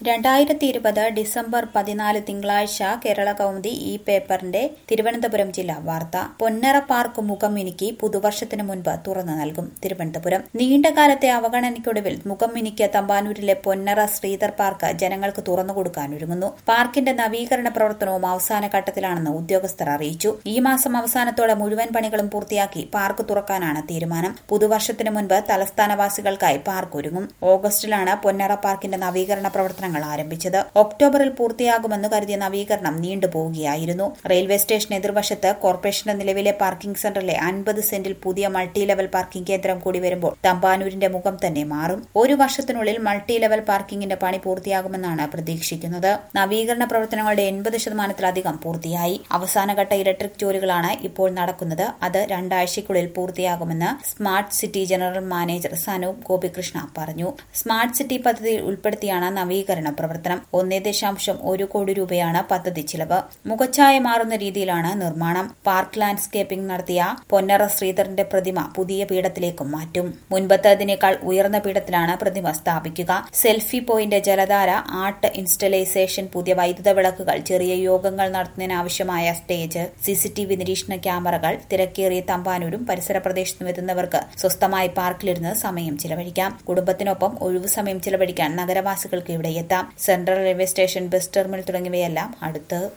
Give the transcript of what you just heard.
രണ്ടായിരത്തി ഇരുപത് ഡിസംബർ പതിനാല് തിങ്കളാഴ്ച കേരള കൗമുദി ഈ പേപ്പറിന്റെ തിരുവനന്തപുരം ജില്ലാ വാർത്ത പൊന്നറ പാർക്ക് മുഖം മിനുക്കി പുതുവർഷത്തിന് മുൻപ് തുറന്നു നൽകും തിരുവനന്തപുരം നീണ്ടകാലത്തെ അവഗണനയ്ക്കൊടുവിൽ മുഖം മിനുക്കിയ തമ്പാനൂരിലെ പൊന്നറ ശ്രീധർ പാർക്ക് ജനങ്ങൾക്ക് തുറന്നുകൊടുക്കാനൊരുങ്ങുന്നു പാർക്കിന്റെ നവീകരണ പ്രവർത്തനവും അവസാന ഘട്ടത്തിലാണെന്ന് ഉദ്യോഗസ്ഥർ അറിയിച്ചു ഈ മാസം അവസാനത്തോടെ മുഴുവൻ പണികളും പൂർത്തിയാക്കി പാർക്ക് തുറക്കാനാണ് തീരുമാനം പുതുവർഷത്തിന് മുൻപ് തലസ്ഥാനവാസികൾക്കായി പാർക്ക് ഒരുങ്ങും ഓഗസ്റ്റിലാണ് പൊന്നറ പാർക്കിന്റെ നവീകരണ പ്രവർത്തനങ്ങൾ ആരംഭിച്ചത് ഒക്ടോബറിൽ പൂർത്തിയാകുമെന്ന് കരുതിയ നവീകരണം നീണ്ടുപോവുകയായിരുന്നു റെയിൽവേ സ്റ്റേഷൻ എതിർവശത്ത് കോർപ്പറേഷന്റെ നിലവിലെ പാർക്കിംഗ് സെന്ററിലെ അൻപത് സെന്റിൽ പുതിയ മൾട്ടി ലെവൽ പാർക്കിംഗ് കേന്ദ്രം കൂടി വരുമ്പോൾ തമ്പാനൂരിന്റെ മുഖം തന്നെ മാറും ഒരു വർഷത്തിനുള്ളിൽ മൾട്ടി ലെവൽ പാർക്കിംഗിന്റെ പണി പൂർത്തിയാകുമെന്നാണ് പ്രതീക്ഷിക്കുന്നത് നവീകരണ പ്രവർത്തനങ്ങളുടെ എൺപത് ശതമാനത്തിലധികം പൂർത്തിയായി അവസാനഘട്ട ഇലക്ട്രിക് ജോലികളാണ് ഇപ്പോൾ നടക്കുന്നത് അത് രണ്ടാഴ്ചയ്ക്കുള്ളിൽ പൂർത്തിയാകുമെന്ന് smart city general manager Sanoop Gopikrishna പറഞ്ഞു സ്മാർട്ട് സിറ്റി പദ്ധതിയിൽ ഉൾപ്പെടുത്തിയാണ് നവീകരണ പ്രവർത്തനം ഒന്നേ ദശാംശം ഒരു കോടി രൂപയാണ് പദ്ധതി ചിലവ് മുഖച്ഛായ മാറുന്ന രീതിയിലാണ് നിർമ്മാണം പാർക്ക് ലാൻഡ്സ്കേപ്പിംഗ് നടത്തിയ പൊന്നറ ശ്രീധറിന്റെ പ്രതിമ പുതിയ പീഠത്തിലേക്കും മാറ്റും മുൻപത്തേതിനേക്കാൾ ഉയർന്ന പീഠത്തിലാണ് പ്രതിമ സ്ഥാപിക്കുക സെൽഫി പോയിന്റ് ജലധാര ആർട്ട് ഇൻസ്റ്റലേസേഷൻ പുതിയ വൈദ്യുത വിളക്കുകൾ ചെറിയ യോഗങ്ങൾ നടത്തുന്നതിനാവശ്യമായ സ്റ്റേജ് സിസിടിവി നിരീക്ഷണ ക്യാമറകൾ തിരക്കേറിയ തമ്പാനൂരും പരിസര പ്രദേശത്തും എത്തുന്നവർക്ക് സ്വസ്ഥമായി പാർക്കിലിരുന്ന് സമയം ചിലവഴിക്കാം കുടുംബത്തിനൊപ്പം ഒഴിവു സമയം ചിലവഴിക്കാൻ നഗരവാസികൾക്ക് ഇവിടെ എത്താം central railway station bus terminal തുടങ്ങിയവയെല്ലാം അടുത്ത്